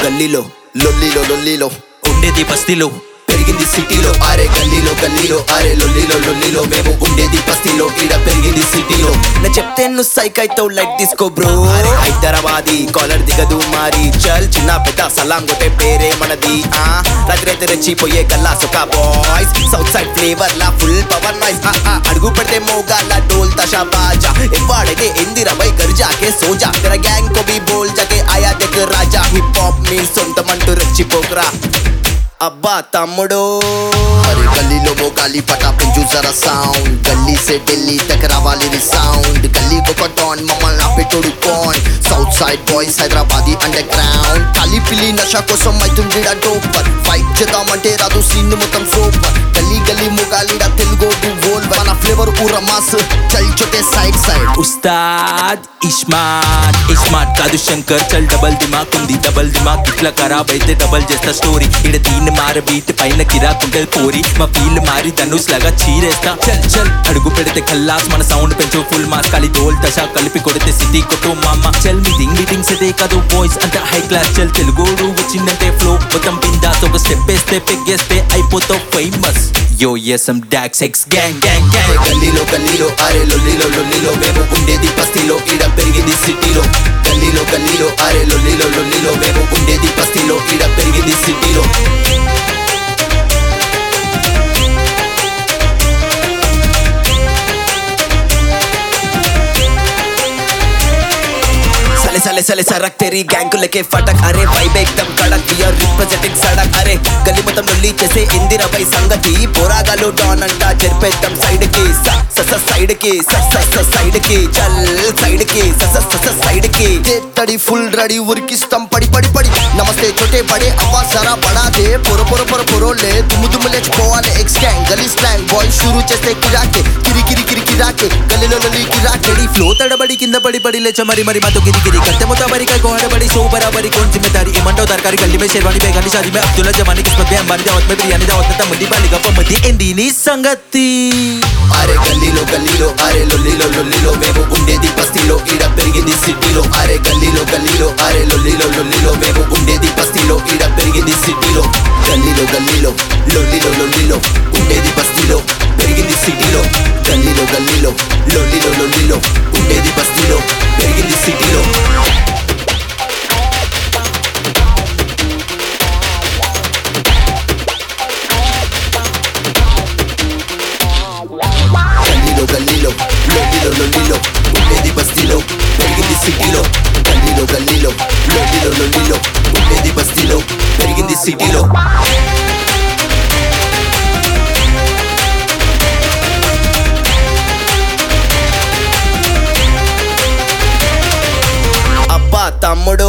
గల్లీలో లొల్లిలో లొల్లిలో ఉండేది బస్తీలో పెరిగింది సిటీలో అరే గల్లీలో గల్లీలో అరే లొల్లిలో లొల్లిలో మేము ఉండేది బస్తీలో ఈడ పెరిగింది సిటీలో నా చెప్తే నువ్వు సైక్ అవుతావు లైట్ తీసుకో బ్రో అరే హైదరాబాదీ కాలర్ దిగదు మారి చల్ చిన్న పెద్ద సలాం కొట్టే పేరే మనది ఆ రాత్రి అయితే రెచ్చిపోయే గల్లా సుఖ బాయ్స్ సౌత్ సైడ్ ఫ్లేవర్ లా ఫుల్ పవర్ నాయిస్ అడుగు పెడితే మోగాల డోల్ తషా బాజా ఎవ్వాడైతే ఎందిరా బై గర్జాకే సోజా తెర గ్యాంగ్ కో బి బోల్ జగే ఆయా దేక్ రాజా హిప్ హాప్ మీ సొంతమంటూ రెచ్చిపోకరా అబ్బా తమ్ముడు అరే గల్లీలో మోగాలి పటాపం చూసారా సౌండ్ గల్లీ సే ఢిల్లీ తక్ రావాలి రి సౌండ్ గల్లీ ఒక టాన్ మమ్మల్ని ఆపేటోడు కాన్ south side boys Hyderabadi underground ఖాళీ పిల్లి నషా కోసం అవుతుంది డోపర్ ఫైట్ చేద్దామంటే రాదు సీన్ మొత్తం సూపర్ గల్లీ గల్లీ మోగాలిడా తెలుగోడు వోల్ మన ఫ్లేవర్ ఊర మాస్ చల్ చోటే సైడ్ సైడ్ ఉస్తాద్ ఇస్మార్ట్ ఇస్మార్ట్ కాదు శంకర్ చల్ డబల్ దిమాక్ ఉంది డబల్ దిమాక్ ఇట్లా ఖరాబ్ అయితే డబల్ చేస్తా స్టోరీ ఇడ దీన్ని మార బీట్ పైన కిరాకుంటది పోరి మా ఫీల్ మారి ధనుష్ లాగా చీరేస్తా చల్ చల్ అడుగు పెడితే ఖల్లాస్ మన సౌండ్ పెంచు ఫుల్ మాస్ ఖాళీ డోల్ దశ కలిపి కొడితే సిటీ కొట్టు మామ చల్ మీటింగ్ మీటింగ్స్ అదే కాదు బాయ్స్ అంత హై క్లాస్ చల్ తెలుగోడు వచ్చిందంటే ఫ్లో మొత్తం బిందాస్ ఒక స్టెప్ వేస్తే పెగ్గేస్తే అయిపోతావు famous yo SM docks X gang gang gang గల్లీలో గల్లీలో అరే లొల్లిలో లొల్లిలో మేము ఉండేది బస్తీలో ఈడ పెరిగింది సిటీలో గల్లీలో గల్లీలో అరే లొల్లిలో లొల్లిలో మేము ఉండేది బస్తీలో ఈడ పెరిగింది సిటీలో साले साले साले सरक तेरी गैंग को लेके फटक अरे वाइब एकदम कड़क वी आर रिप्रेजेंटिंग सड़क अरे గలి మొత్తం లొల్లి చేసే ఇందిరా పై సంగతి పోరాగాలు డాన్ అంట జరిపేద్దాం సైడ్ కి స స స సైడ్ కి స స స సైడ్ కి చల్ సైడ్ కి స స స స సైడ్ కి తడి ఫుల్ రెడీ ఉరికిస్తాం పడి పడి పడి నమస్తే చోటే పడే అవ్వా సరా పడా దే పొర పొర పొర పొరోలే దుమ్ము దుమ్ము లేచిపోవాలి ఎక్స్ గ్యాంగ్ గలీ స్లాంగ్ బాయ్ షురూ చేస్తే కిరాకే కిరి కిరి కిరి కిరాకే గలీలో లొల్లి కిరాకే ఫ్లో తడబడి కింద పడి పడి లేచ మరి మరి మాతో గిరి గిరి కత్తే మొత్తం మరి కై గోడబడి సో బరాబరి कौन जिम्मेदारी इमंटो दरकारी गली में शेरवानी बेगानी शादी में अब्दुल्ला जमानी किस्मत में अंबानी दावत में बिरयानी दावत में तमदी बालिका पमदी इंदीनी संगति అరే గల్లీలో గల్లీలో అరే లొల్లిలో లొల్లిలో మేము ఉండేది బస్తీలో ఈడ పెరిగింది సిటీలో అరే గల్లీలో గల్లీలో అరే లొల్లిలో లొల్లిలో మేము ఉండేది బస్తీలో ఈడ పెరిగింది సిటీలో గల్లీలో గల్లీలో లొల్లిలో లొల్లిలో ఉండేది బస్తీలో పెరిగింది సిటీలో గల్లీలో గల్లీలో లొల్లిలో లొల్లిలో ఉండేది బస్తీలో పెరిగింది సిటీలో గల్లీలో గల్లీలో లొల్లిలో లొల్లిలో ఉండేది బస్తీలో పెరిగింది సిటీలో గల్లీలో గల్లీలో లొల్లిలో లొల్లిలో ఉండేది బస్తీలో పెరిగింది సిటీలో అబ్బా తమ్ముడు